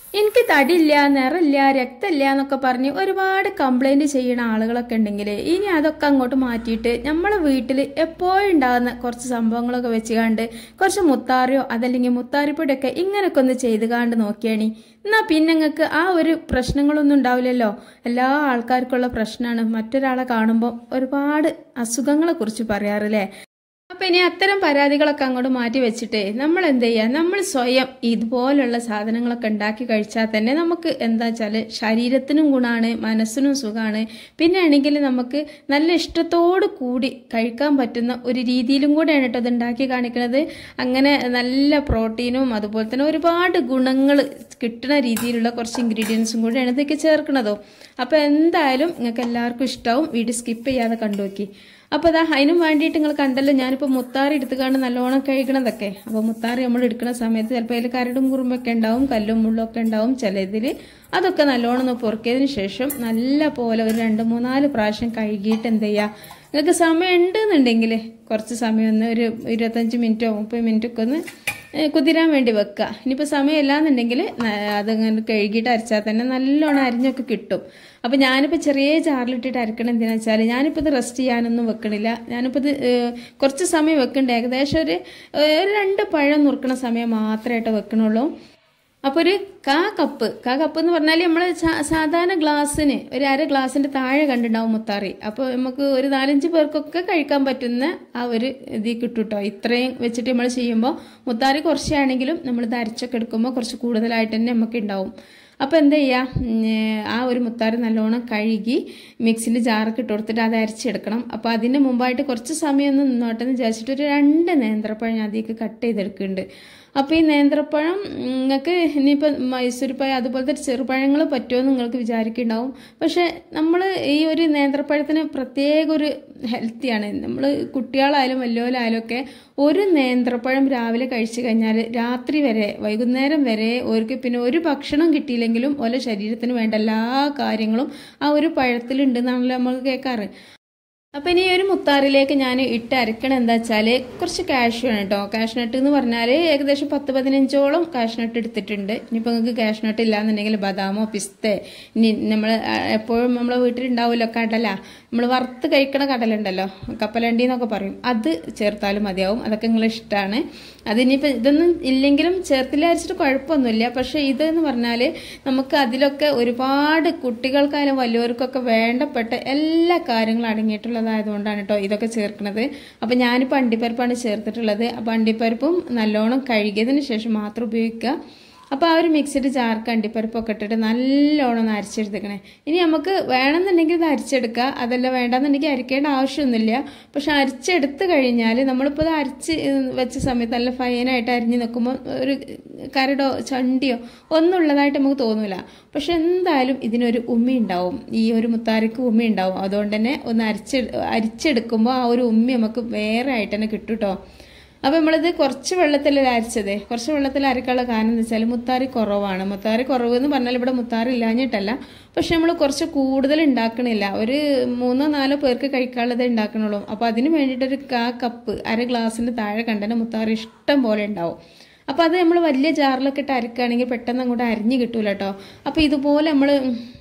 എനിക്ക് തടിയില്ല നിറമില്ല രക്തമില്ല എന്നൊക്കെ പറഞ്ഞ് ഒരുപാട് കംപ്ലൈന്റ് ചെയ്യുന്ന ആളുകളൊക്കെ ഉണ്ടെങ്കിൽ ഇനി അതൊക്കെ അങ്ങോട്ട് മാറ്റിയിട്ട് നമ്മളെ വീട്ടിൽ എപ്പോഴും ഉണ്ടാകുന്ന കുറച്ച് സംഭവങ്ങളൊക്കെ വെച്ച് കണ്ട് കുറച്ച് മുത്താറിയോ അതല്ലെങ്കിൽ മുത്താറിപ്പൊടിയൊക്കെ ഇങ്ങനെയൊക്കെ ഒന്ന് ചെയ്ത് കാണ്ട് നോക്കിയാണി എന്നാ പിന്നെ നിങ്ങൾക്ക് ആ ഒരു പ്രശ്നങ്ങളൊന്നും ഉണ്ടാവില്ലല്ലോ എല്ലാ ആൾക്കാർക്കുള്ള പ്രശ്നമാണ് മറ്റൊരാളെ കാണുമ്പോൾ ഒരുപാട് അസുഖങ്ങളെ കുറിച്ച് പറയാറില്ലേ അപ്പൊ ഇനി അത്തരം പരാതികളൊക്കെ അങ്ങോട്ട് മാറ്റി വെച്ചിട്ട് നമ്മൾ എന്ത് ചെയ്യുക നമ്മൾ സ്വയം ഇതുപോലുള്ള സാധനങ്ങളൊക്കെ ഉണ്ടാക്കി കഴിച്ചാൽ തന്നെ നമുക്ക് എന്താ വെച്ചാല് ശരീരത്തിനും ഗുണമാണ് മനസ്സിനും സുഖമാണ് പിന്നെ ആണെങ്കിൽ നമുക്ക് നല്ല ഇഷ്ടത്തോട് കൂടി കഴിക്കാൻ പറ്റുന്ന ഒരു രീതിയിലും കൂടെയാണ് കേട്ടോ ഇത് ഉണ്ടാക്കി കാണിക്കുന്നത് അങ്ങനെ നല്ല പ്രോട്ടീനും അതുപോലെ തന്നെ ഒരുപാട് ഗുണങ്ങൾ കിട്ടുന്ന രീതിയിലുള്ള കുറച്ച് ഇൻഗ്രീഡിയൻസും കൂടെയാണ് ഇതൊക്കെ ചേർക്കണതോ അപ്പൊ എന്തായാലും നിങ്ങൾക്ക് എല്ലാവർക്കും ഇഷ്ടമാവും വീഡിയോ സ്കിപ്പ് ചെയ്യാതെ കണ്ടു നോക്കി അപ്പോൾ അതാ അതിനും വേണ്ടിയിട്ട് നിങ്ങൾ കണ്ടല്ലോ ഞാനിപ്പോൾ മുത്താറി എടുത്തുകൊണ്ട് നല്ലോണം കഴിക്കണതൊക്കെ അപ്പോൾ മുത്താറി നമ്മൾ എടുക്കുന്ന സമയത്ത് ചിലപ്പോൾ അതിൽ കരടും കുറുമ്പൊക്കെ ഉണ്ടാവും കല്ലും മുള്ളും ഒക്കെ ഉണ്ടാവും ചിലതിൽ അതൊക്കെ നല്ലോണം ഒന്ന് പൊറുക്കിയതിന് ശേഷം നല്ല പോലെ ഒരു രണ്ട് മൂന്നാല് പ്രാവശ്യം കഴുകിയിട്ട് എന്ത് ചെയ്യുക നിങ്ങൾക്ക് സമയം ഉണ്ടെന്നുണ്ടെങ്കിൽ കുറച്ച് സമയം ഒന്ന് ഒരു ഇരുപത്തഞ്ച് മിനിറ്റോ മുപ്പത് മിനിറ്റോ ഒക്കെ ഒന്ന് കുതിരാൻ വേണ്ടി വെക്കുക ഇനിയിപ്പോൾ സമയമില്ല എന്നുണ്ടെങ്കിൽ അതങ്ങനെ കഴുകിയിട്ട് അരച്ചാൽ തന്നെ നല്ലോണം അരിഞ്ഞൊക്കെ കിട്ടും അപ്പോൾ ഞാനിപ്പോൾ ചെറിയ ജാറിലിട്ടിട്ട് അരക്കണം എന്തിനാ വെച്ചാൽ ഞാനിപ്പോൾ ഇത് റെസ്റ്റ് ചെയ്യാനൊന്നും വെക്കണില്ല ഞാനിപ്പോൾ ഇത് കുറച്ച് സമയം വെക്കണ്ട ഏകദേശം ഒരു ഒരു രണ്ട് പഴം നുറുക്കണ സമയം മാത്രമായിട്ട് വെക്കണുള്ളൂ അപ്പോൾ ഒരു കാ കപ്പ് കാ കപ്പ് എന്ന് പറഞ്ഞാൽ നമ്മൾ സാധാരണ ഗ്ലാസ്സിന് ഒരു അര ഗ്ലാസിന്റെ താഴെ കണ്ടിട്ടുണ്ടാവും മുത്താറി അപ്പോൾ നമുക്ക് ഒരു നാലഞ്ച് പേർക്കൊക്കെ കഴിക്കാൻ പറ്റുന്ന ആ ഒരു ഇത് കിട്ടും കേട്ടോ ഇത്രയും വെച്ചിട്ട് നമ്മൾ ചെയ്യുമ്പോൾ മുത്താറി കുറച്ചാണെങ്കിലും നമ്മൾ ഇത് അരച്ചൊക്കെ എടുക്കുമ്പോൾ കുറച്ച് കൂടുതലായിട്ട് തന്നെ നമുക്ക് ഉണ്ടാവും അപ്പോൾ എന്താ ചെയ്യുക ആ ഒരു മുത്താറി നല്ലോണം കഴുകി മിക്സിൻ്റെ ജാറൊക്കെ ഇട്ട് കൊടുത്തിട്ട് അത് അരച്ചെടുക്കണം അപ്പോൾ അതിന് മുമ്പായിട്ട് കുറച്ച് സമയം ഒന്ന് നിന്നോട്ടെ എന്ന് വിചാരിച്ചിട്ട് ഒരു രണ്ട് നേന്ത്രപ്പഴം ഞാൻ അതിലേക്ക് കട്ട് ചെയ്തെടുക്കുന്നുണ്ട് അപ്പോൾ ഈ നേന്ത്രപ്പഴം നിങ്ങൾക്ക് ഇനിയിപ്പോൾ മൈസൂർ പഴം അതുപോലത്തെ ചെറുപഴങ്ങൾ പറ്റുമോ എന്ന് നിങ്ങൾക്ക് വിചാരിക്കുന്നുണ്ടാവും പക്ഷേ നമ്മൾ ഈ ഒരു നേന്ത്രപ്പഴത്തിന് പ്രത്യേക ഒരു ഹെൽത്തിയാണ് നമ്മൾ കുട്ടികളായാലും വലിയവരായാലും ഒക്കെ ഒരു നേന്ത്രപ്പഴം രാവിലെ കഴിച്ചു കഴിഞ്ഞാൽ രാത്രി വരെ വൈകുന്നേരം വരെ അവർക്ക് പിന്നെ ഒരു ഭക്ഷണം കിട്ടിയില്ലെങ്കിലും ഓരോ ശരീരത്തിന് വേണ്ട എല്ലാ കാര്യങ്ങളും ആ ഒരു പഴത്തിലുണ്ടെന്നാണല്ലോ നമ്മൾ കേൾക്കാറ് അപ്പം ഇനി ഒരു മുത്താറിലേക്ക് ഞാൻ ഇട്ട് അരക്കണം എന്താ വെച്ചാൽ കുറച്ച് കാഷ്യൂ ആണ് കേട്ടോ കാഷ്നട്ട് എന്ന് പറഞ്ഞാൽ ഏകദേശം പത്ത് പതിനഞ്ചോളം കാഷ്നട്ട് എടുത്തിട്ടുണ്ട് ഇനിയിപ്പോൾ നിങ്ങൾക്ക് കാഷ്നട്ട് ഇല്ലാന്നുണ്ടെങ്കിൽ ബദാമോ പിസ്തേ ഇനി നമ്മൾ എപ്പോഴും നമ്മളെ വീട്ടിലുണ്ടാവുമല്ലോ കടല നമ്മൾ വറുത്ത് കഴിക്കണ കടല ഉണ്ടല്ലോ കപ്പലണ്ടി എന്നൊക്കെ പറയും അത് ചേർത്താലും മതിയാവും അതൊക്കെ നിങ്ങളെ ഇഷ്ടമാണ് അതിനിപ്പോൾ ഇതൊന്നും ഇല്ലെങ്കിലും ചേർത്തില്ല അരിച്ചിട്ട് കുഴപ്പമൊന്നുമില്ല പക്ഷേ ഇതെന്ന് പറഞ്ഞാൽ നമുക്ക് അതിലൊക്കെ ഒരുപാട് കുട്ടികൾക്കായാലും വലിയവർക്കൊക്കെ വേണ്ടപ്പെട്ട എല്ലാ കാര്യങ്ങളും അടങ്ങിയിട്ടുള്ള ഉള്ളതായതുകൊണ്ടാണ് കേട്ടോ ഇതൊക്കെ ചേർക്കുന്നത് അപ്പം ഞാനിപ്പോൾ അണ്ടിപ്പരിപ്പാണ് ചേർത്തിട്ടുള്ളത് അപ്പോൾ അണ്ടിപ്പരിപ്പും നല്ലോണം കഴുകിയതിന് ശേഷം മാത്രം ഉപയോഗിക്കുക അപ്പോൾ ആ ഒരു മിക്സിഡ് ജാർക്ക് അണ്ടിപ്പരിപ്പൊക്കെ ഇട്ടിട്ട് നല്ലോണം ഒന്ന് അരച്ചെടുത്തേക്കണേ ഇനി നമുക്ക് വേണമെന്നുണ്ടെങ്കിൽ ഇത് അരിച്ചെടുക്കുക അതല്ല വേണ്ടെന്നുണ്ടെങ്കിൽ അരിക്കേണ്ട ആവശ്യമൊന്നുമില്ല പക്ഷെ അരിച്ചെടുത്ത് കഴിഞ്ഞാൽ നമ്മളിപ്പോൾ ഇത് അരച്ച് വെച്ച സമയത്ത് നല്ല ഫൈനായിട്ട് അരിഞ്ഞ് നിൽക്കുമ്പോൾ ഒരു കരടോ ചണ്ടിയോ ഒന്നും ഉള്ളതായിട്ട് നമുക്ക് തോന്നില്ല പക്ഷെ എന്തായാലും ഇതിനൊരു ഉമ്മി ഉണ്ടാവും ഈ ഒരു മുത്താരിക്ക് ഉമ്മി ഉണ്ടാവും അതുകൊണ്ട് തന്നെ ഒന്ന് അരിച്ചെ അരിച്ചെടുക്കുമ്പോൾ ആ ഒരു ഉമ്മി നമുക്ക് വേറെ ആയിട്ട് തന്നെ കിട്ടും കേട്ടോ അപ്പോൾ നമ്മളിത് കുറച്ച് വെള്ളത്തിൽ അരച്ചത് കുറച്ച് വെള്ളത്തിൽ അരക്കാനുള്ള കാരണം എന്ന് വെച്ചാൽ മുത്താറി കുറവാണ് മുത്താറി കുറവ് എന്ന് പറഞ്ഞാൽ ഇവിടെ മുത്താറി ഇല്ലാഞ്ഞിട്ടല്ല പക്ഷെ നമ്മൾ കുറച്ച് കൂടുതൽ ഉണ്ടാക്കണില്ല ഒരു മൂന്നോ നാലോ പേർക്ക് കഴിക്കാനുള്ളത് ഉണ്ടാക്കണുള്ളൂ അപ്പോൾ അതിന് വേണ്ടിയിട്ടൊരു കാ കപ്പ് അര ഗ്ലാസിൻ്റെ താഴെ കണ്ടന മുത്താറി ഇഷ്ടം പോലെ ഉണ്ടാവും അപ്പോൾ അത് നമ്മൾ വലിയ ജാറിലൊക്കെ ഇട്ട് അരക്കുകയാണെങ്കിൽ പെട്ടെന്ന് അങ്ങോട്ട് അരിഞ്ഞ് കിട്ടൂല കേട്ടോ അപ്പോൾ ഇതുപോലെ നമ്മൾ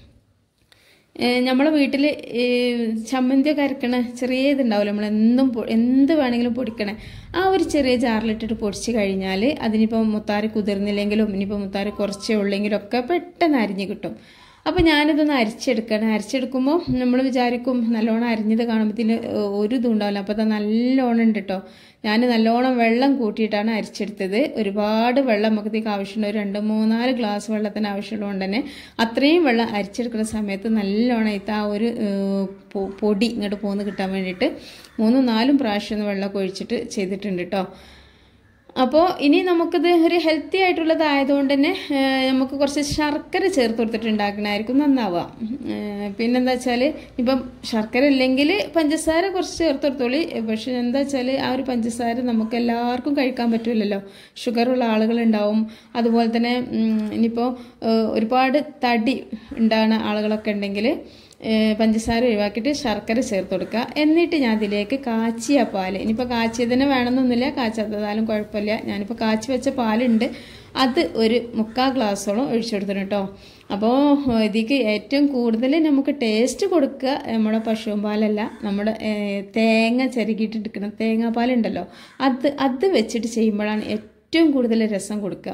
നമ്മളെ വീട്ടിൽ ചമ്മന്തിയൊക്കെ അരക്കണ ചെറിയ ഇതുണ്ടാവില്ല നമ്മൾ എന്തും എന്ത് വേണമെങ്കിലും പൊടിക്കണേ ആ ഒരു ചെറിയ ജാറിലിട്ടിട്ട് പൊടിച്ച് കഴിഞ്ഞാൽ അതിനിപ്പോൾ മുത്താറി കുതിർന്നില്ലെങ്കിലും ഇനിയിപ്പോൾ മുത്താറി കുറച്ചേ ഉള്ളെങ്കിലും ഒക്കെ പെട്ടെന്ന് അരിഞ്ഞ് കിട്ടും അപ്പോൾ ഞാനിതൊന്ന് അരിച്ചെടുക്കണം അരിച്ചെടുക്കുമ്പോൾ നമ്മൾ വിചാരിക്കും നല്ലോണം അരിഞ്ഞത് കാണുമ്പോൾ ഒരു ഇതും ഉണ്ടാവില്ല അപ്പോൾ അത് നല്ലോണം ഉണ്ട് കേട്ടോ ഞാൻ നല്ലോണം വെള്ളം കൂട്ടിയിട്ടാണ് അരിച്ചെടുത്തത് ഒരുപാട് വെള്ളം നമുക്ക് ഇതിലേക്ക് ആവശ്യമുണ്ട് ഒരു രണ്ട് മൂന്നാല് ഗ്ലാസ് വെള്ളത്തിന് ആവശ്യമുള്ളതുകൊണ്ട് തന്നെ അത്രയും വെള്ളം അരിച്ചെടുക്കുന്ന സമയത്ത് നല്ലോണം ഇത് ആ ഒരു പൊടി ഇങ്ങോട്ട് പോന്ന് കിട്ടാൻ വേണ്ടിയിട്ട് മൂന്നും നാലും പ്രാവശ്യം വെള്ളം ഒഴിച്ചിട്ട് ചെയ്തിട്ടുണ്ട് കേട്ടോ അപ്പോൾ ഇനി നമുക്കിത് ഒരു ഹെൽത്തി ആയിട്ടുള്ളതായതുകൊണ്ട് തന്നെ നമുക്ക് കുറച്ച് ശർക്കര ചേർത്ത് കൊടുത്തിട്ട് ഉണ്ടാക്കണമായിരിക്കും നന്നാവുക പിന്നെന്താ വെച്ചാൽ ഇപ്പം ശർക്കര ഇല്ലെങ്കിൽ പഞ്ചസാര കുറച്ച് ചേർത്ത് കൊടുത്തോളി പക്ഷെ എന്താ വെച്ചാൽ ആ ഒരു പഞ്ചസാര നമുക്ക് എല്ലാവർക്കും കഴിക്കാൻ പറ്റില്ലല്ലോ ഷുഗറുള്ള ആളുകളുണ്ടാവും അതുപോലെ തന്നെ ഇനിയിപ്പോൾ ഒരുപാട് തടി ഉണ്ടാകുന്ന ആളുകളൊക്കെ ഉണ്ടെങ്കിൽ പഞ്ചസാര ഒഴിവാക്കിയിട്ട് ശർക്കര ചേർത്ത് കൊടുക്കുക എന്നിട്ട് ഞാൻ അതിലേക്ക് കാച്ചിയ പാൽ ഇനിയിപ്പോൾ കാച്ചിയതിന് വേണമെന്നൊന്നുമില്ല കാച്ചാത്തതായാലും കുഴപ്പമില്ല ഞാനിപ്പോൾ കാച്ചി വെച്ച പാലുണ്ട് അത് ഒരു മുക്കാൽ ഗ്ലാസ്സോളം ഒഴിച്ചു കൊടുത്തിട്ടുണ്ട് കേട്ടോ അപ്പോൾ ഇതിക്ക് ഏറ്റവും കൂടുതൽ നമുക്ക് ടേസ്റ്റ് കൊടുക്കുക നമ്മുടെ പശുവും പാലല്ല നമ്മുടെ ഏഹ്, തേങ്ങ ചിരകിയിട്ടെടുക്കണം തേങ്ങാപ്പാലുണ്ടല്ലോ അത് അത് വെച്ചിട്ട് ചെയ്യുമ്പോഴാണ് ഏറ്റവും കൂടുതൽ രസം കൊടുക്കുക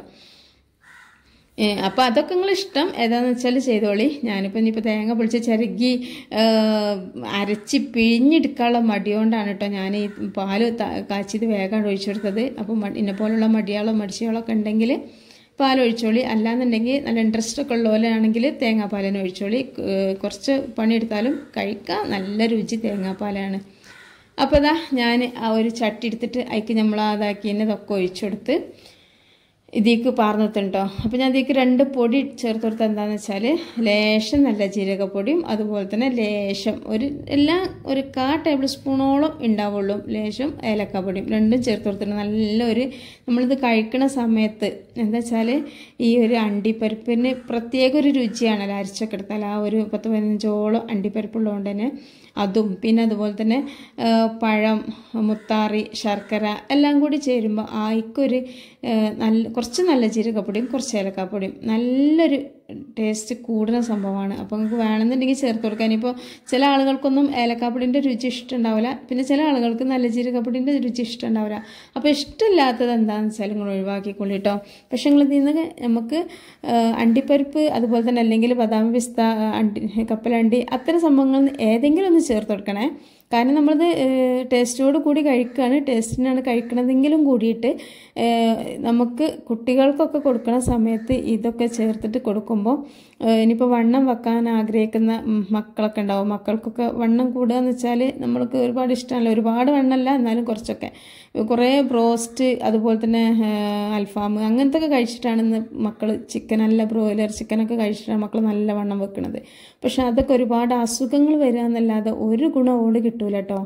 ഏഹ് അപ്പോൾ അതൊക്കെ നിങ്ങൾ ഇഷ്ടം ഏതാണെന്ന് വെച്ചാൽ ചെയ്തോളി ഞാനിപ്പോൾ ഇനിയിപ്പോൾ തേങ്ങ പൊളിച്ച് ചിരകി ഏഹ് അരച്ച് പിഴിഞ്ഞെടുക്കാനുള്ള മടിയോണ്ടാണ് കേട്ടോ ഞാൻ ഈ പാല് ത- കാച്ചിയത് വേഗം ഒഴിച്ചെടുത്തത് അപ്പോൾ മ എന്നെ പോലുള്ള മടിയാളോ മടിച്ചുകളൊക്കെ ഉണ്ടെങ്കിൽ പാൽ ഒഴിച്ചോളി അല്ലാന്നുണ്ടെങ്കിൽ നല്ല ഇൻട്രസ്റ്റ് ഒക്കെ ഉള്ളവരാണെങ്കിൽ തേങ്ങാപ്പാലിന് ഒഴിച്ചോളി ഏഹ് കുറച്ച് പണിയെടുത്താലും കഴിക്കാം നല്ല രുചി തേങ്ങാപ്പാലാണ് അപ്പോൾ ഇതാ ഞാൻ ആ ഒരു ചട്ടി എടുത്തിട്ട് അതിക്ക് നമ്മൾ അതാക്കി തന്നെ ഇതൊക്കെ ഒഴിച്ചു കൊടുത്ത് ഇതിലേക്ക് പാർന്നിട്ടുണ്ടോ അപ്പോൾ ഞാൻ ഇതിലേക്ക് രണ്ട് പൊടി ചേർത്ത് കൊടുത്തത് എന്താണെന്ന് വെച്ചാൽ ലേശം നല്ല ജീരകപ്പൊടിയും അതുപോലെ തന്നെ ലേശം ഒരു എല്ലാം ഒരു കാ ടേബിൾ സ്പൂണോളം ഉണ്ടാവുള്ളൂ ലേശം ഏലക്കാപ്പൊടിയും രണ്ടും ചേർത്ത് കൊടുത്തിട്ടുണ്ട് നല്ലൊരു നമ്മളിത് കഴിക്കണ സമയത്ത് എന്താ വെച്ചാൽ ഈ ഒരു അണ്ടിപ്പരിപ്പിന് പ്രത്യേക ഒരു രുചിയാണല്ലോ അരിച്ചൊക്കെ എടുത്താൽ ആ ഒരു പത്ത് പതിനഞ്ചോളം അണ്ടിപ്പരിപ്പുള്ളതുകൊണ്ട് തന്നെ അതും പിന്നെ അതുപോലെ തന്നെ ആ, പഴം മുത്താറി ശർക്കര എല്ലാം കൂടി ചേരുമ്പോൾ ആയിക്കൊരു ആ, നല്ല കുറച്ച് നല്ല ജീരകപ്പൊടിയും കുറച്ച് ഏലക്കാപ്പൊടിയും നല്ലൊരു ടേസ്റ്റ് കൂടുന്ന സംഭവമാണ് അപ്പോൾ നിങ്ങൾക്ക് വേണമെന്നുണ്ടെങ്കിൽ ചേർത്ത് കൊടുക്കാൻ ഇപ്പോൾ ചില ആളുകൾക്കൊന്നും ഏലക്കാപ്പൊടിൻ്റെ രുചി ഇഷ്ടമുണ്ടാവില്ല പിന്നെ ചില ആളുകൾക്ക് നല്ല ജീരകപ്പൊടിൻ്റെ രുചി ഇഷ്ടമുണ്ടാവില്ല അപ്പോൾ ഇഷ്ടമില്ലാത്തത് എന്താണെന്ന് വെച്ചാൽ നിങ്ങൾ ഒഴിവാക്കിക്കൊള്ളി കേട്ടോ പക്ഷേ നിങ്ങൾ ഇതിൽ നിന്ന് നമുക്ക് ആ, അണ്ടിപ്പരിപ്പ് അതുപോലെ തന്നെ അല്ലെങ്കിൽ ബദാം പിസ്ത ആ, അണ്ടി കപ്പലണ്ടി അത്തരം സംഭവങ്ങൾ ഏതെങ്കിലും ഒന്ന് ചേർത്ത് കൊടുക്കണേ കാരണം നമ്മളത് ടേസ്റ്റോട് കൂടി കഴിക്കുകയാണ് ടേസ്റ്റിനാണ് കഴിക്കണതെങ്കിലും കൂടിയിട്ട് ഏഹ്, നമുക്ക് കുട്ടികൾക്കൊക്കെ കൊടുക്കുന്ന സമയത്ത് ഇതൊക്കെ ചേർത്തിട്ട് കൊടുക്കുമ്പോൾ ഏഹ്, ഇനിയിപ്പോൾ വണ്ണം വെക്കാൻ ആഗ്രഹിക്കുന്ന ഉം, മക്കളൊക്കെ ഉണ്ടാവും മക്കൾക്കൊക്കെ വണ്ണം കൂടുക എന്ന് വെച്ചാൽ നമ്മൾക്ക് ഒരുപാട് ഇഷ്ടമല്ല ഒരുപാട് വണ്ണമല്ല എന്നാലും കുറച്ചൊക്കെ കുറേ ബ്രോസ്റ്റ് അതുപോലെ തന്നെ ഏഹ്, അൽഫാം അങ്ങനത്തെ ഒക്കെ കഴിച്ചിട്ടാണ് ഇന്ന് മക്കൾ ചിക്കൻ അല്ല ബ്രോയിലർ ചിക്കനൊക്കെ കഴിച്ചിട്ടാണ് മക്കൾ നല്ല വണ്ണം വെക്കുന്നത് പക്ഷെ അതൊക്കെ ഒരുപാട് അസുഖങ്ങൾ വരിക എന്നല്ലാതെ ഒരു ഗുണം ഓട് കിട്ടൂല കേട്ടോ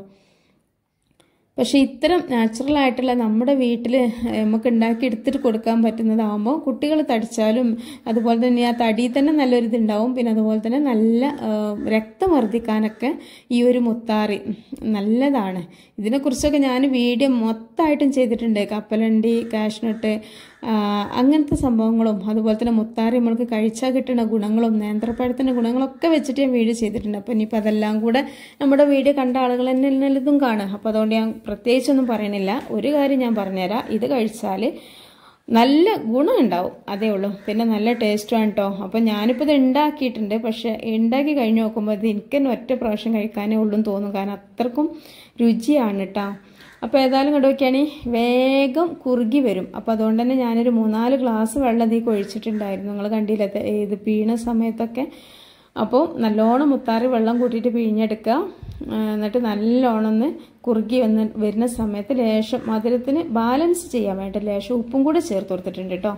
പക്ഷേ ഇത്തരം നാച്ചുറൽ ആയിട്ടുള്ള നമ്മുടെ വീട്ടിൽ നമുക്ക് ഉണ്ടാക്കി എടുത്തിട്ട് കൊടുക്കാൻ പറ്റുന്നതാകുമ്പോൾ കുട്ടികൾ തടിച്ചാലും അതുപോലെ തന്നെ ആ തടിയിൽ തന്നെ നല്ലൊരു ഇതുണ്ടാവും പിന്നെ അതുപോലെ തന്നെ നല്ല ആ, രക്തം വർദ്ധിക്കാനൊക്കെ ഈ ഒരു മുത്താറി നല്ലതാണ് ഇതിനെക്കുറിച്ചൊക്കെ ഞാൻ വീഡിയോ മൊത്തമായിട്ടും ചെയ്തിട്ടുണ്ട് കപ്പലണ്ടി കാഷ്നട്ട് ആ, അങ്ങനത്തെ സംഭവങ്ങളും അതുപോലെ തന്നെ മുത്താറി നമ്മൾക്ക് കഴിച്ചാൽ കിട്ടുന്ന ഗുണങ്ങളും നേന്ത്രപ്പഴത്തിൻ്റെ ഗുണങ്ങളൊക്കെ വെച്ചിട്ട് ഞാൻ വീഡിയോ ചെയ്തിട്ടുണ്ട് അപ്പോൾ ഇനിയിപ്പോൾ അതെല്ലാം കൂടെ നമ്മുടെ വീഡിയോ കണ്ട ആളുകൾ തന്നെ നല്ലതും കാണും അപ്പോൾ അതുകൊണ്ട് ഞാൻ പ്രത്യേകിച്ചൊന്നും പറയണില്ല ഒരു കാര്യം ഞാൻ പറഞ്ഞുതരാം ഇത് കഴിച്ചാൽ നല്ല ഗുണം ഉണ്ടാവും അതേ ഉള്ളൂ പിന്നെ നല്ല ടേസ്റ്റുമാണ് കേട്ടോ അപ്പോൾ ഞാനിപ്പോൾ ഇത് ഉണ്ടാക്കിയിട്ടുണ്ട് പക്ഷേ ഉണ്ടാക്കി കഴിഞ്ഞ് നോക്കുമ്പോൾ ഇത് എനിക്ക് തന്നെ ഒറ്റ പ്രാവശ്യം കഴിക്കാനേ ഉള്ളൂ എന്ന് തോന്നും കാരണം അത്രക്കും രുചിയാണ് കേട്ടോ അപ്പോൾ ഏതായാലും കണ്ടുവയ്ക്കുകയാണെങ്കിൽ വേഗം കുറുകി വരും അപ്പോൾ അതുകൊണ്ട് തന്നെ ഞാനൊരു മൂന്നാല് ഗ്ലാസ് വെള്ളം ഇതിലേക്ക് ഒഴിച്ചിട്ടുണ്ടായിരുന്നു നിങ്ങൾ കണ്ടില്ല ഇത് ഇത് പീണ സമയത്തൊക്കെ അപ്പോൾ നല്ലോണം മുത്താറി വെള്ളം കൂട്ടിയിട്ട് പിഴിഞ്ഞെടുക്കുക ആ, എന്നിട്ട് നല്ലോണം ഒന്ന് കുറുകി വന്ന് വരുന്ന സമയത്ത് ലേശം മധുരത്തിന് ബാലൻസ് ചെയ്യാൻ വേണ്ടി ലേശം ഉപ്പും കൂടെ ചേർത്ത് കൊടുത്തിട്ടുണ്ട് കേട്ടോ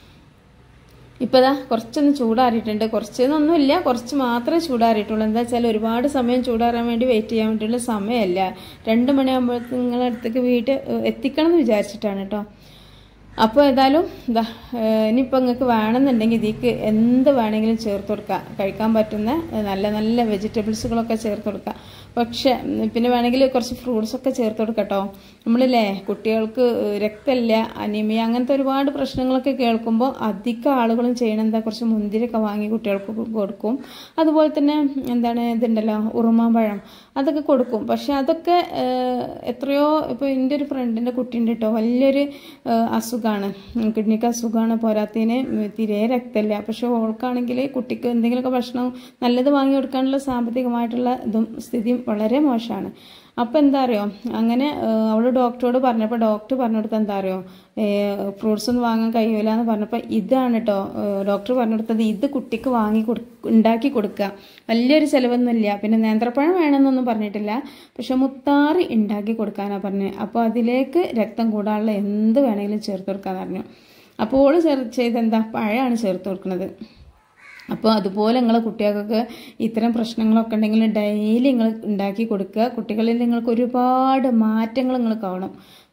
ഇപ്പോൾ ഇതാ കുറച്ചൊന്ന് ചൂടാറിയിട്ടുണ്ട് കുറച്ചൊന്നുമില്ല കുറച്ച് മാത്രമേ ചൂടാറിയിട്ടുള്ളൂ എന്താ വെച്ചാൽ ഒരുപാട് സമയം ചൂടാറാൻ വേണ്ടി വെയിറ്റ് ചെയ്യാൻ വേണ്ടിയുള്ള സമയമല്ല രണ്ട് മണിയാകുമ്പോഴത്തേക്ക് നിങ്ങളുടെ അടുത്തേക്ക് വീട്ടിൽ എത്തിക്കണം എന്ന് വിചാരിച്ചിട്ടാണ് കേട്ടോ അപ്പോൾ ഏതായാലും ഇതാ ഇനിയിപ്പോൾ നിങ്ങൾക്ക് വേണമെന്നുണ്ടെങ്കിൽ ഇതിലേക്ക് എന്ത് വേണമെങ്കിലും ചേർത്ത് കൊടുക്കുക കഴിക്കാൻ പറ്റുന്ന ഏഹ്, നല്ല നല്ല വെജിറ്റബിൾസുകളൊക്കെ ചേർത്ത് കൊടുക്കുക പക്ഷേ ഉം, പിന്നെ വേണമെങ്കിൽ കുറച്ച് ഫ്രൂട്ട്സൊക്കെ ചേർത്ത് കൊടുക്കുക കേട്ടോ നമ്മളില്ലേ കുട്ടികൾക്ക് രക്തമില്ല അനീമിയ അങ്ങനത്തെ ഒരുപാട് പ്രശ്നങ്ങളൊക്കെ കേൾക്കുമ്പോൾ അധികം ആളുകളും ചെയ്യണം എന്താ കുറച്ച് മുന്തിരിയൊക്കെ വാങ്ങി കുട്ടികൾക്ക് കൊ- കൊടുക്കും അതുപോലെ തന്നെ എന്താണ് ഇതുണ്ടല്ലോ ഉറുമാമ്പഴം അതൊക്കെ കൊടുക്കും പക്ഷെ അതൊക്കെ ഏഹ്, എത്രയോ ഇപ്പോൾ എൻ്റെ ഒരു ഫ്രണ്ടിൻ്റെ കുട്ടീൻ്റെ കേട്ടോ വലിയൊരു ഏഹ്, അസുഖമാണ് കിഡ്നിക്ക് അസുഖമാണ് പോരാത്തതിന് തീരെ രക്തമില്ല പക്ഷെ ഓൾക്കാണെങ്കിൽ കുട്ടിക്ക് എന്തെങ്കിലുമൊക്കെ ഭക്ഷണം നല്ലത് വാങ്ങി കൊടുക്കാനുള്ള സാമ്പത്തികമായിട്ടുള്ള ഇതും സ്ഥിതിയും വളരെ മോശമാണ് അപ്പോൾ എന്താ അറിയോ അങ്ങനെ അവൾ ഡോക്ടറോട് പറഞ്ഞപ്പോൾ ഡോക്ടർ പറഞ്ഞു കൊടുത്ത എന്താ അറിയോ ഫ്രൂട്ട്സ് ഒന്നും വാങ്ങാൻ കഴിയൂല എന്ന് പറഞ്ഞപ്പോൾ ഇതാണ് കേട്ടോ ഡോക്ടർ പറഞ്ഞു കൊടുത്തത് ഇത് കുട്ടിക്ക് വാങ്ങി കൊടു ഉണ്ടാക്കി കൊടുക്കുക വലിയൊരു ചിലവൊന്നുമില്ല പിന്നെ നേന്ത്രപ്പഴം വേണമെന്നൊന്നും പറഞ്ഞിട്ടില്ല പക്ഷെ മുത്താറി ഉണ്ടാക്കി കൊടുക്കാനാണ് പറഞ്ഞത് അപ്പോൾ അതിലേക്ക് രക്തം കൂടാനുള്ള എന്ത് വേണമെങ്കിലും ചേർത്ത് കൊടുക്കാന്ന് പറഞ്ഞു അപ്പോൾ ഓള് ചേർ ചെയ്തെന്താ പഴമാണ് ചേർത്ത് കൊടുക്കുന്നത് അപ്പോൾ അതുപോലെ നിങ്ങളെ കുട്ടികൾക്കൊക്കെ ഇത്തരം പ്രശ്നങ്ങളൊക്കെ ഉണ്ടെങ്കിൽ ഡെയിലി നിങ്ങൾ ഉണ്ടാക്കി കൊടുക്കുക കുട്ടികളിൽ നിങ്ങൾക്ക് ഒരുപാട് മാറ്റങ്ങൾ നിങ്ങൾ കാണും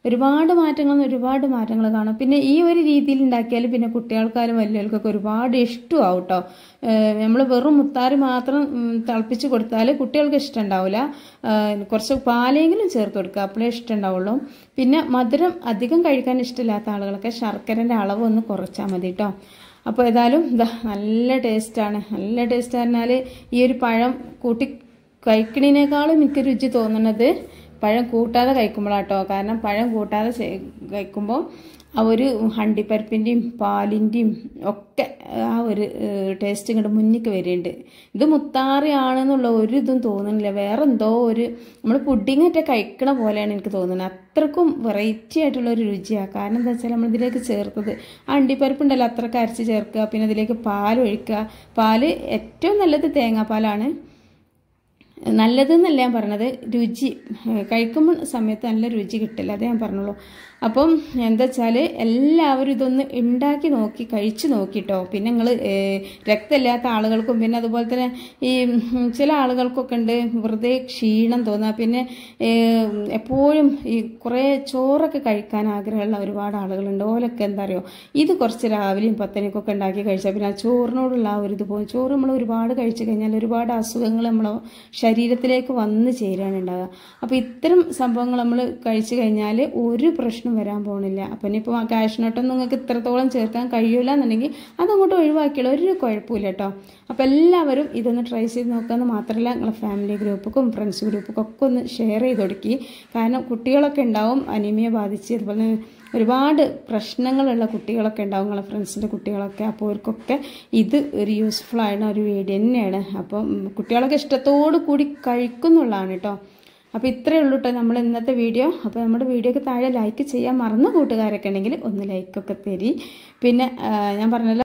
ഒരുപാട് മാറ്റങ്ങൾ ഒരുപാട് മാറ്റങ്ങൾ കാണും പിന്നെ ഈ ഒരു രീതിയിൽ ഉണ്ടാക്കിയാൽ പിന്നെ കുട്ടികൾക്കാരും വലിയവർക്കൊക്കെ ഒരുപാട് ഇഷ്ടമാവും കേട്ടോ നമ്മൾ വെറും മുത്താറി മാത്രം ഉം, തിളപ്പിച്ച് കൊടുത്താൽ കുട്ടികൾക്ക് ഇഷ്ടം ഉണ്ടാവില്ല കുറച്ച് പാലെങ്കിലും ചേർത്ത് കൊടുക്കുക അപ്പോഴേ ഇഷ്ടം ഉണ്ടാവുള്ളൂ പിന്നെ മധുരം അധികം കഴിക്കാൻ ഇഷ്ടമില്ലാത്ത ആളുകളൊക്കെ ശർക്കരൻ്റെ അളവ് ഒന്ന് കുറച്ചാൽ മതി കേട്ടോ അപ്പോൾ ഏതായാലും ഇതാ നല്ല ടേസ്റ്റാണ് നല്ല ടേസ്റ്റ് പറഞ്ഞാൽ ഈ ഒരു പഴം കൂട്ടി കഴിക്കണേനേക്കാളും എനിക്ക് രുചി തോന്നുന്നത് പഴം കൂട്ടാതെ കഴിക്കുമ്പോഴാട്ടോ കാരണം പഴം കൂട്ടാതെ ചെ- കഴിക്കുമ്പോൾ ആ ഒരു ഹണ്ടിപ്പരിപ്പിൻ്റെയും പാലിൻ്റെയും ഒക്കെ ആ ഒരു ടേസ്റ്റ് ഇങ്ങോട്ട് മുന്നിക്ക് വരുന്നുണ്ട് ഇത് മുത്താറി ആണെന്നുള്ള ഒരു ഇതും തോന്നുന്നില്ല വേറെ എന്തോ ഒരു നമ്മൾ പുഡിംഗ് ഒക്കെ കഴിക്കണ പോലെയാണ് എനിക്ക് തോന്നുന്നത് അത്രക്കും വെറൈറ്റി ആയിട്ടുള്ള ഒരു രുചിയാണ് കാരണം എന്താ വെച്ചാൽ നമ്മളിതിലേക്ക് ചേർത്തത് ആ അണ്ടിപ്പരിപ്പ് ഉണ്ടല്ലോ അത്രക്ക് അരച്ച് ചേർക്കുക പിന്നെ അതിലേക്ക് പാൽ ഒഴിക്കുക പാല് ഏറ്റവും നല്ലത് തേങ്ങാപ്പാലാണ് നല്ലതെന്നല്ല ഞാൻ പറഞ്ഞത് രുചി കഴിക്കുമ്പോൾ സമയത്ത് നല്ല രുചി കിട്ടില്ല അതേ ഞാൻ പറഞ്ഞുള്ളൂ അപ്പം എന്താ വെച്ചാൽ എല്ലാവരും ഇതൊന്ന് ഉണ്ടാക്കി നോക്കി കഴിച്ചു നോക്കിട്ടോ പിന്നെ നിങ്ങൾ രക്തമില്ലാത്ത ആളുകൾക്കും പിന്നെ അതുപോലെ തന്നെ ഈ ഉം, ചില ആളുകൾക്കൊക്കെ ഉണ്ട് വെറുതെ ക്ഷീണം തോന്നുക പിന്നെ ഏ, എപ്പോഴും ഈ കുറേ ചോറൊക്കെ കഴിക്കാൻ ആഗ്രഹമുള്ള ഒരുപാട് ആളുകളുണ്ട് ഓലൊക്കെ എന്താ പറയുക ഇത് കുറച്ച് രാവിലെയും പത്തനിക്കൊക്കെ ഉണ്ടാക്കി കഴിച്ചാൽ പിന്നെ ആ ചോറിനോടുള്ള ആ ഒരു ഇത് പോകും ചോറ് നമ്മൾ ഒരുപാട് കഴിച്ചു കഴിഞ്ഞാൽ ഒരുപാട് അസുഖങ്ങൾ നമ്മളെ ശരീരത്തിലേക്ക് വന്ന് ചേരാണ് ഉണ്ടാകുക അപ്പോൾ ഇത്തരം സംഭവങ്ങൾ നമ്മൾ കഴിച്ചു കഴിഞ്ഞാൽ ഒരു പ്രശ്നം വരാൻ പോകണില്ല അപ്പം ഇനിയിപ്പോൾ കാഷ്നട്ടൊന്നും നിങ്ങൾക്ക് ഇത്രത്തോളം ചേർക്കാൻ കഴിയില്ല എന്നുണ്ടെങ്കിൽ അതങ്ങോട്ട് ഒഴിവാക്കിയുള്ള ഒരു കുഴപ്പമില്ല കേട്ടോ അപ്പോൾ എല്ലാവരും ഇതൊന്ന് ട്രൈ ചെയ്ത് നോക്കാമെന്ന് മാത്രമല്ല നിങ്ങളെ ഫാമിലി ഗ്രൂപ്പുക്കും ഫ്രണ്ട്സ് ഗ്രൂപ്പുക്കും ഒക്കെ ഒന്ന് ഷെയർ ചെയ്ത് കൊടുക്കി കാരണം കുട്ടികളൊക്കെ ഉണ്ടാവും അനീമിയ ബാധിച്ച് അതുപോലെ തന്നെ ഒരുപാട് പ്രശ്നങ്ങളുള്ള കുട്ടികളൊക്കെ ഉണ്ടാവും നിങ്ങളെ ഫ്രണ്ട്സിൻ്റെ കുട്ടികളൊക്കെ അപ്പോൾ അവർക്കൊക്കെ ഇത് ഒരു യൂസ്ഫുൾ ആയിരുന്ന ഒരു വീഡിയോ തന്നെയാണ് അപ്പം ഉം, കുട്ടികളൊക്കെ ഇഷ്ടത്തോടു കൂടി കഴിക്കുന്നുള്ളതാണ് കേട്ടോ അപ്പോൾ ഇത്രയേ ഉള്ളൂ കേട്ടോ നമ്മൾ ഇന്നത്തെ വീഡിയോ അപ്പോൾ നമ്മുടെ വീഡിയോക്ക് താഴെ ലൈക്ക് ചെയ്യാൻ മറന്ന കൂട്ടുകാരൊക്കെ ഉണ്ടെങ്കിൽ ഒന്ന് ലൈക്കൊക്കെ തരി പിന്നെ ആ, ഞാൻ പറഞ്ഞല്ലോ